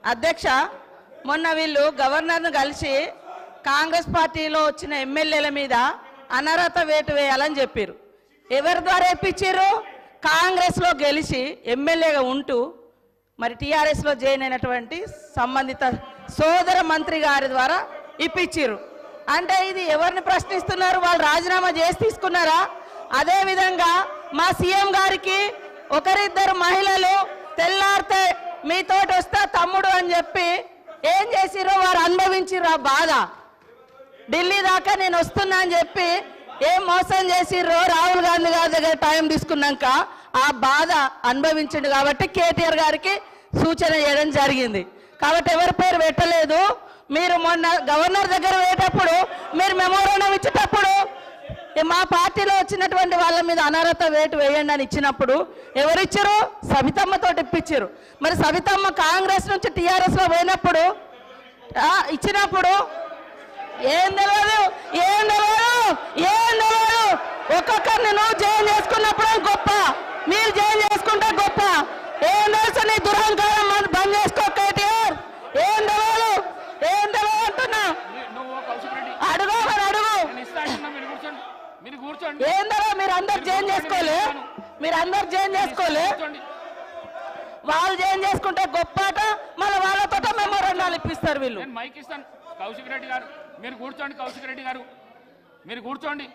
అధ్యక్ష మొన్న వీళ్ళు గవర్నర్ను కలిసి కాంగ్రెస్ పార్టీలో వచ్చిన ఎమ్మెల్యేల మీద అనర్హత వేటు వేయాలని చెప్పారు ఎవరి ద్వారా ఇప్పించారు కాంగ్రెస్లో గెలిచి ఎమ్మెల్యేగా ఉంటూ మరి టీఆర్ఎస్లో జాయిన్ అయినటువంటి సంబంధిత సోదర మంత్రి గారి ద్వారా ఇప్పించారు అంటే ఇది ఎవరిని ప్రశ్నిస్తున్నారు వాళ్ళు రాజీనామా చేసి తీసుకున్నారా అదేవిధంగా మా సీఎం గారికి ఒకరిద్దరు మహిళలు తెల్లారితే మీతోటి వస్తా తమ్ముడు అని చెప్పి ఏం చేసిరో వారు అనుభవించిర్రు ఆ బాధ ఢిల్లీ దాకా నేను వస్తున్నా అని చెప్పి ఏం మోసం చేసిర్రో రాహుల్ గాంధీ గారి దగ్గర టైం తీసుకున్నాక ఆ బాధ అనుభవించిండు కాబట్టి కేటీఆర్ గారికి సూచన చేయడం జరిగింది కాబట్టి ఎవరి పేరు పెట్టలేదు మీరు మొన్న గవర్నర్ దగ్గర పోయేటప్పుడు మీరు మెమోరాండం ఇచ్చేటప్పుడు ఏ మా పార్టీలో వచ్చినటువంటి వాళ్ళ మీద అనర్హత వేటు వేయండి అని ఇచ్చినప్పుడు ఎవరిచ్చారు సవితమ్మతో ఇప్పించారు మరి సవితమ్మ కాంగ్రెస్ నుంచి టీఆర్ఎస్లో పోయినప్పుడు ఆ, ఇచ్చినప్పుడు ఏం తెలియదు ఏం తెలియదు ఏం తెలియదు ఒక్కొక్కరిని నువ్వు జైన్ చేసుకున్నప్పుడు గొప్ప మీరు జైన్ చేసుకుంటే గొప్ప ఏం తెలుసు నీ దురహంకారం మన బంద్ చేసుకో కేటీఆర్ ఏం తెలియదు ఏం తెలియదు అంటున్నా మీ- నువ్వు కౌశిక్ రెడ్డి అడుగు మరి అడుగు నేను ఇస్తా అంటున్నా మీరు కూర్చోండి మీరు కూర్చోండి ఏం తెలియదు మీరు అందరు జైన్ చేసుకోలే మీరు అందరు జైన్ చేసుకోలే కూర్చోండి వాళ్ళు జైన్ చేసుకుంటే గొప్పట మళ్ళీ వాళ్ళతో మెమోరాండాలు ఇప్పిస్తారు వీళ్ళు నేను మైక్ ఇస్తాను కౌశిక్ రెడ్డి గారు మీరు కూర్చోండి కౌశిక్ రెడ్డి గారు మీరు కూర్చోండి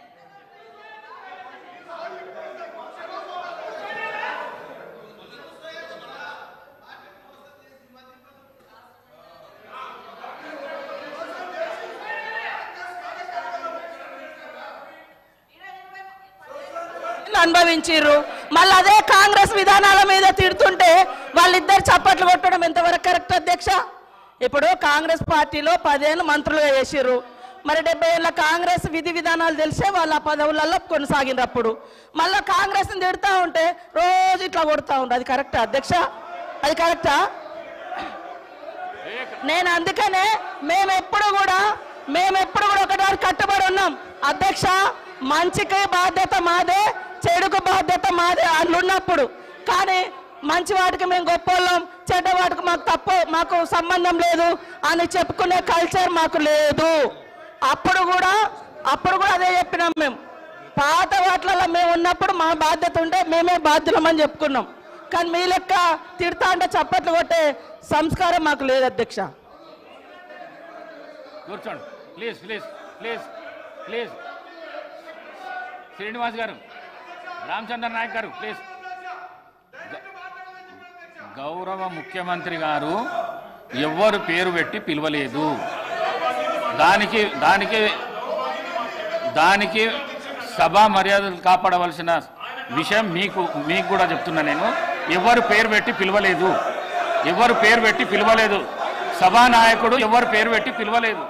అనుభవించిర్రు మళ్ళీ అదే కాంగ్రెస్ విధానాల మీద తిడుతుంటే వాళ్ళిద్దరు చప్పట్లు కొట్టడం ఎంతవరకు కరెక్ట్ అధ్యక్ష ఇప్పుడు కాంగ్రెస్ పార్టీలో పదేళ్ళు మంత్రులుగా చేసిర్రు మరి డెబ్బై ఏళ్ళ కాంగ్రెస్ విధి విధానాలు తెలిసే వాళ్ళ ఆ పదవులలో కొనసాగినారు అప్పుడు మళ్ళీ కాంగ్రెస్ని తిడుతూ ఉంటే రోజు ఇట్లా కొడుతూ ఉంటారు అది కరెక్టా అధ్యక్ష అది కరెక్టా నేను అందుకనే మేము ఎప్పుడు కూడా మేము ఎప్పుడు కూడా ఒకటి కట్టుబడి ఉన్నాం అధ్యక్ష మంచికి బాధ్యత మాదే చెడుకు బాధ్యత మాదే అట్లున్నప్పుడు కానీ మంచి వాటికి మేము గొప్పోళ్ళం చెడ్డ వాటికి మాకు తప్పు మాకు సంబంధం లేదు అని చెప్పుకునే కల్చర్ మాకు లేదు అప్పుడు కూడా అప్పుడు కూడా అదే చెప్పినాం మేము పాత వాటిలలో మేము ఉన్నప్పుడు మా బాధ్యత ఉంటే మేమే బాధ్యులమని చెప్పుకున్నాం కానీ మీ లెక్క తిడతా అంటే చప్పట్లు కొట్టే సంస్కారం మాకు లేదు అధ్యక్ష కూర్చోండి please please please please Srinivas గారు రామచంద్ర నాయక్ గారు ప్లీజ్ గ- గౌరవ ముఖ్యమంత్రి గారు ఎవ్వరు పేరు పెట్టి పిలవలేదు దానికి దానికి దానికి సభా మర్యాదలు కాపాడవలసిన విషయం మీకు మీకు కూడా చెప్తున్నా నేను ఎవరు పేరు పెట్టి పిలవలేదు ఎవరు పేరు పెట్టి పిలవలేదు సభానాయకుడు ఎవరు పేరు పెట్టి పిలవలేదు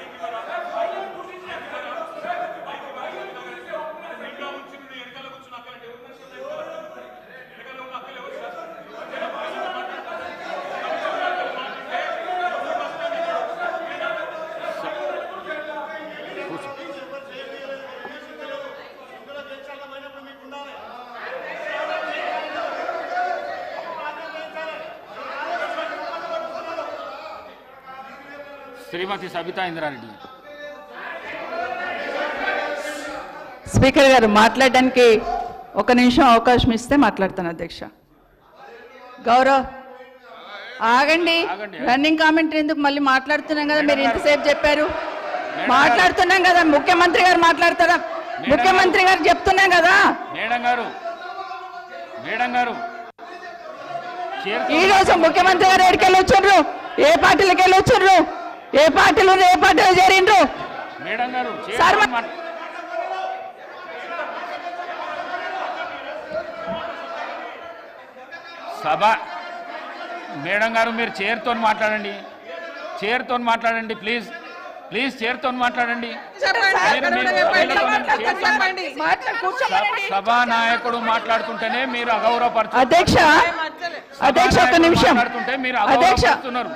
శ్రీమతి సబితా ఇంద్రారెడ్డి స్పీకర్ గారు మాట్లాడడానికి ఒక నిమిషం అవకాశం ఇస్తే మాట్లాడతాను అధ్యక్ష గౌరవ్ ఆగండి ఆగండి. రన్నింగ్ కామెంటరీ ఎందుకు మళ్ళీ మాట్లాడుతున్నాం కదా మీరు ఇంతసేపు చెప్పారు మాట్లాడుతున్నాం కదా ముఖ్యమంత్రి గారు మాట్లాడతారా ముఖ్యమంత్రి గారు చెప్తున్నాం కదా మేడం గారు మేడం గారు చేరుకో- ఈ రోజు ముఖ్యమంత్రి గారు ఎక్కడికి వెళ్ళి వచ్చిండ్రు ఏ పార్టీలకు వెళ్ళి వచ్చిండ్రు ఏ పార్టీలు ఏ పార్టీలో చేరిండ్రు మేడం గారు సార్, చేరుకొని మాట్- సభ మేడం గారు మీరు చైర్తో మాట్లాడండి చైర్తో మాట్లాడండి ప్లీజ్ ప్లీజ్ చైర్తో మాట్లాడండి మీరు- మీరు- చైర్తో- మాట్లా- కూర్చోమనండి. సభా నాయకుడు మాట్లాడుతుంటేనే మీరు అగౌరవపరుచు అధ్యక్ష అధ్యక్ష ఒక నిమిషం మాట్లాడుతుంటే మీరు అధ్యక్ష అగౌరవపరుస్తున్నారు